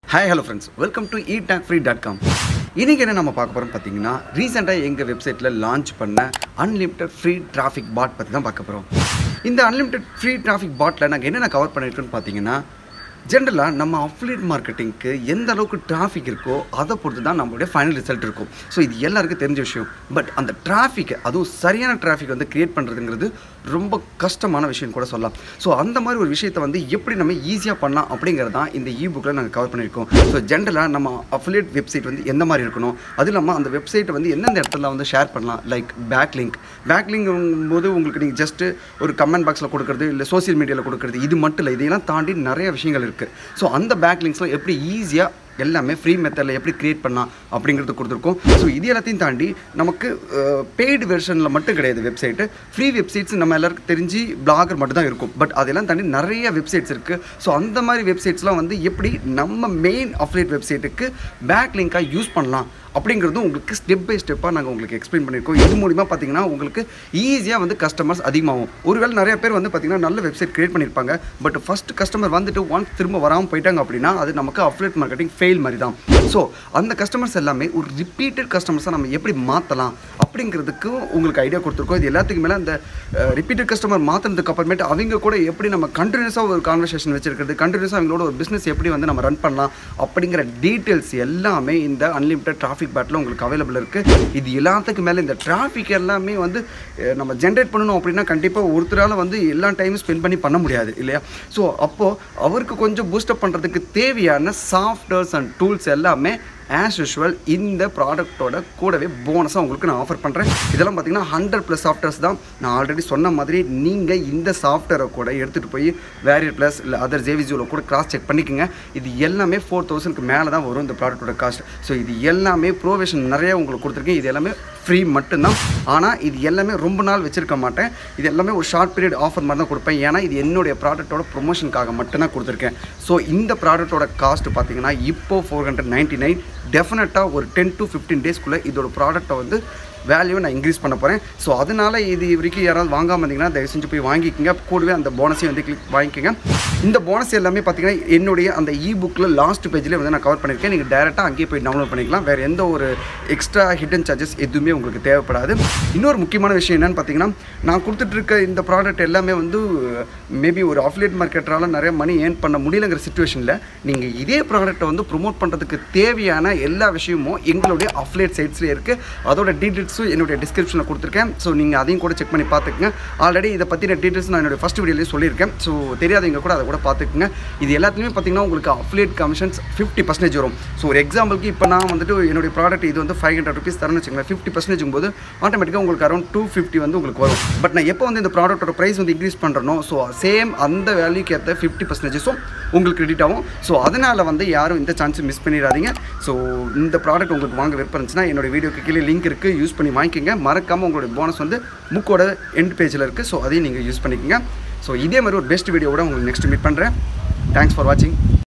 hi hello friends welcome to e talk free dot com இன்றைக்கி என்ன நம்ம பார்க்க போகிறோம் பார்த்தீங்கன்னா ரீசெண்டாக எங்கள் வெப்சைட்டில் லான்ச் பண்ண அன்லிமிட்டட் ஃப்ரீ டிராஃபிக் பாட் பற்றி தான் பார்க்க போகிறோம் இந்த அன்லிமிட்டட் ஃப்ரீ டிராஃபிக் பாட்டில் நாங்கள் என்னென்ன கவர் பண்ணியிருக்கோன்னு பார்த்தீங்கன்னா ஜென்ரலாக நம்ம அஃப்லியேட் மார்க்கெட்டிங்க்கு எந்த அளவுக்கு டிராஃபிக் இருக்கோ அதை பொறுத்து தான் நம்மளுடைய ஃபைனல் ரிசல்ட் இருக்கும் ஸோ இது எல்லாருக்கும் தெரிஞ்ச விஷயம் பட் அந்த டிராஃபிக்கை அதுவும் சரியான டிராஃபிக் வந்து கிரியேட் பண்ணுறதுங்கிறது ரொம்ப கஷ்டமான விஷயம் கூட சொல்லலாம் ஸோ அந்த மாதிரி ஒரு விஷயத்தை வந்து எப்படி நம்ம ஈஸியாக பண்ணலாம் அப்படிங்கிறது தான் இந்த இ புக்கில் நாங்கள் கவர் பண்ணியிருக்கோம் ஸோ ஜென்ரலாக நம்ம அஃபிலியேட் வெப்சைட் வந்து எந்த மாதிரி இருக்கணும் அது இல்லாமல் அந்த வெப்சைட்டை வந்து எந்தெந்த இடத்துல வந்து ஷேர் பண்ணலாம் like back link back link போது உங்களுக்கு நீங்கள் ஜஸ்ட்டு ஒரு கமெண்ட் பாக்ஸில் கொடுக்குறது இல்லை சோஷியல் மீடியாவில் கொடுக்குறது இது மட்டும் இல்லை இதையெல்லாம் தாண்டி நிறைய விஷயங்கள் இருக்குது ஸோ அந்த பேக் லிங்க்ஸ்லாம் எப்படி ஈஸியாக எல்லாமே ஃப்ரீ மெத்தடில் எப்படி க்ரியேட் பண்ணலாம் அப்படிங்கிறது கொடுத்துருக்கோம் ஸோ இது எல்லாத்தையும் தாண்டி நமக்கு பெய்டு வெர்ஷனில் மட்டும் கிடையாது வெப்சைட்டு ஃப்ரீ வெப்சைட்ஸ் நம்ம எல்லாருக்கும் தெரிஞ்சு பிளாகர் மட்டும் தான் இருக்கும் பட் அதெல்லாம் தாண்டி நிறைய வெப்சைட்ஸ் இருக்குது ஸோ அந்த மாதிரி வெப்சைட்ஸ்லாம் வந்து எப்படி நம்ம மெயின் அஃப்லேட் வெப்சைட்டுக்கு பேக் லிங்காக யூஸ் பண்ணலாம் அப்படிங்கிறதும் உங்களுக்கு ஸ்டெப் பை ஸ்டெப்பாக நாங்கள் உங்களுக்கு எக்ஸ்பிளைன் பண்ணியிருக்கோம் இது மூலிமா பார்த்தீங்கன்னா உங்களுக்கு ஈஸியாக வந்து கஸ்டமர்ஸ் அதிகமாகும் ஒருவேளை நிறைய பேர் வந்து பார்த்தீங்கன்னா நல்ல வெப்சைட் கிரியேட் பண்ணியிருப்பாங்க பட் ஃபஸ்ட் கஸ்டமர் வந்துட்டு ஒன்ஸ் திரும்ப வராமல் போயிட்டாங்க அப்படின்னா அது நமக்கு அஃப்லேட் மார்க்கெட்டிங் ஃபெயில் மாதிரி தான் ஸோ அந்த கஸ்டமர்ஸ் எல்லாமே ஒரு ரிப்பீட்டட் கஸ்டமர்ஸாக நம்ம எப்படி மாற்றலாம் அப்படிங்கிறதுக்கும் உங்களுக்கு ஐடியா கொடுத்துருக்கோம் இது எல்லாத்துக்கு மேலே அந்த ரிப்பீட்டட் கஸ்டமர் மாற்றினதுக்கு அப்புறமேட்டு அவங்க கூட எப்படி நம்ம கண்டினியூஸாக ஒரு கான்வர்சேஷன் வச்சிருக்கிறது கண்டினியூஸாக அவங்களோட ஒரு பிஸ்னஸ் எப்படி வந்து நம்ம ரன் பண்ணலாம் அப்படிங்கிற டீட்டெயில்ஸ் எல்லாமே இந்த அன்லிமிட்டட் டிராஃபிக் பேட்டில் உங்களுக்கு அவைலபிள் இருக்குது இது எல்லாத்துக்கு மேலே இந்த டிராஃபிக் எல்லாமே வந்து அஹ், நம்ம ஜென்ரேட் பண்ணணும் அப்படின்னா கண்டிப்பாக ஒருத்தரால் வந்து எல்லா டைமும் ஸ்பெண்ட் பண்ணி பண்ண முடியாது இல்லையா ஸோ அப்போது அவருக்கு கொஞ்சம் பூஸ்டப் பண்ணுறதுக்கு தேவையான சாஃப்ட்வேர்ஸ் அண்ட் டூல்ஸ் எல்லாமே ஆஸ் யூஷுவல் இந்த ப்ராடக்ட்டோட கூடவே போனஸாக உங்களுக்கு நான் ஆஃபர் பண்ணுறேன் இதெல்லாம் பார்த்தீங்கன்னா ஹண்ட்ரட் ப்ளஸ் சாஃப்ட்வேர்ஸ் தான் நான் ஆல்ரெடி சொன்ன மாதிரி நீங்கள் இந்த சாஃப்ட்வேரை கூட எடுத்துகிட்டு போய் வேரியர் ப்ளஸ் இல்லை அதர் ஜேவிஜியோவில் கூட கிராஸ் செக் பண்ணிக்கோங்க இது எல்லாமே ஃபோர் தௌசண்ட்க்கு மேலே தான் வரும் இந்த ப்ராடக்ட்டோட காஸ்ட் ஸோ இது எல்லாமே ப்ரோவேஷன் நிறைய உங்களுக்கு கொடுத்துருக்கேன் இது எல்லாமே ஃப்ரீ மட்டும்தான் ஆனால் இது எல்லாமே ரொம்ப நாள் வச்சிருக்க மாட்டேன் இது எல்லாமே ஒரு ஷார்ட் பீரியட் ஆஃபர் மாதிரி தான் கொடுப்பேன் ஏன்னா இது என்னுடைய ப்ராடக்ட்டோட ப்ரொமோஷனுக்காக மட்டும்தான் கொடுத்துருக்கேன் ஸோ இந்த ப்ராடக்ட்டோட காஸ்ட் பார்த்தீங்கன்னா இப்போ ஃபோர் ஹண்ட்ரட் நைன்ட்டி நைன் டெஃபினட்டாக ஒரு டென் டு ஃபிஃப்டீன் டேஸ்க்குள்ளே இதோட ப்ராடக்ட்டை வந்து வேல்யூவை நான் இன்க்ரீஸ் பண்ண போகிறேன் ஸோ அதனால் இது வரைக்கும் யாராவது வாங்காமல் இருந்தீங்கன்னா தயவு செஞ்சு போய் வாங்கிக்கோங்க கூடவே அந்த போனஸையும் வந்து கிளிக் வாங்கிக்கோங்க இந்த போனஸ் எல்லாமே பார்த்தீங்கன்னா என்னுடைய அந்த இ புக்கில் லாஸ்ட் பேஜ்லேயே வந்து நான் கவர் பண்ணியிருக்கேன் நீங்கள் டேரெக்டாக அங்கேயே போய் டவுன்லோட் பண்ணிக்கலாம் வேறு எந்த ஒரு எக்ஸ்ட்ரா ஹிடன் சார்ஜஸ் எதுவுமே உங்களுக்கு தேவைப்படாது இன்னொரு முக்கியமான விஷயம் என்னென்னு பார்த்தீங்கன்னா நான் கொடுத்துட்ருக்க இந்த ப்ராடக்ட் எல்லாமே வந்து மேபி ஒரு அஃபிலியேட் மார்க்கெட்டரால் நிறைய மணி ஏர்ன் பண்ண முடியலங்கிற சுச்சுவேஷனில் நீங்கள் இதே ப்ராடக்ட்டை வந்து ப்ரொமோட் பண்ணுறதுக்கு தேவையான எல்லா விஷயமும் எங்களுடைய அஃபிலியேட் சைட்ஸ்லேயே இருக்குது அதோட டீட்டெயில்ஸும் என்னுடைய டிஸ்கிரிப்ஷனில் கொடுத்துருக்கேன் ஸோ நீங்கள் அதையும் கூட செக் பண்ணி பார்த்துக்குங்க ஆல்ரெடி இதை பற்றின டீட்டெயில்ஸ் நான் என்னுடைய ஃபஸ்ட் வீடியோலேயே சொல்லியிருக்கேன் ஸோ தெரியாதவங்க கூட அதை கூட பார்த்துக்குங்க இது எல்லாத்துலேயுமே பார்த்தீங்கன்னா உங்களுக்கு அஃபிலியேட் கமிஷன்ஸ் ஃபிஃப்டி பர்சன்டேஜ் வரும் ஸோ ஒரு எக்ஸாம்பிளுக்கு இப்போ நான் வந்துட்டு என்னுடைய ப்ராடக்ட் இது வந்து ஃபைவ் ஹண்ட்ரட் ருபீஸ் தரேன்னு வச்சுக்கோங்களேன் ஃபிஃப்டி பர்சன்டேஜ் போது ஆட்டோமேட்டிக்காக உங்களுக்கு அரௌண்ட் டூ ஃபிஃப்டி வந்து உங்களுக்கு வரும் பட் நான் எப்போ வந்து இந்த ப்ராடக்ட்டோட ப்ரைஸ் வந்து இன்க்ரீஸ் பண்ணுறனோ ஸோ சேம் அந்த வேல்யூக்கு ஏற்ற ஃபிஃப்டி பர்சன்டேஜஸும் உங்களுக்கு கிரெடிட் ஆகும் ஸோ அதனால் வந்து யாரும் இந்த சான்ஸை மிஸ் பண்ணிடாதீங்க ஸோ இந்த ப்ராடக்ட் உங்களுக்கு வாங்க விருப்பம் இருந்துச்சுன்னா என்னோட வீடியோக்கு கீழே லிங்க் இருக்குது யூஸ் பண்ணி வாங்கிக்கோங்க மறக்காமல் உங்களுடைய போனஸ் வந்து புக்கோட எண்ட் பேஜில் இருக்குது ஸோ அதையும் நீங்கள் யூஸ் பண்ணிக்கோங்க ஸோ இதே மாதிரி ஒரு பெஸ்ட் வீடியோவோட உங்களுக்கு நெக்ஸ்ட் மீட் பண்ணுறேன் தேங்க்ஸ் ஃபார் வாட்சிங்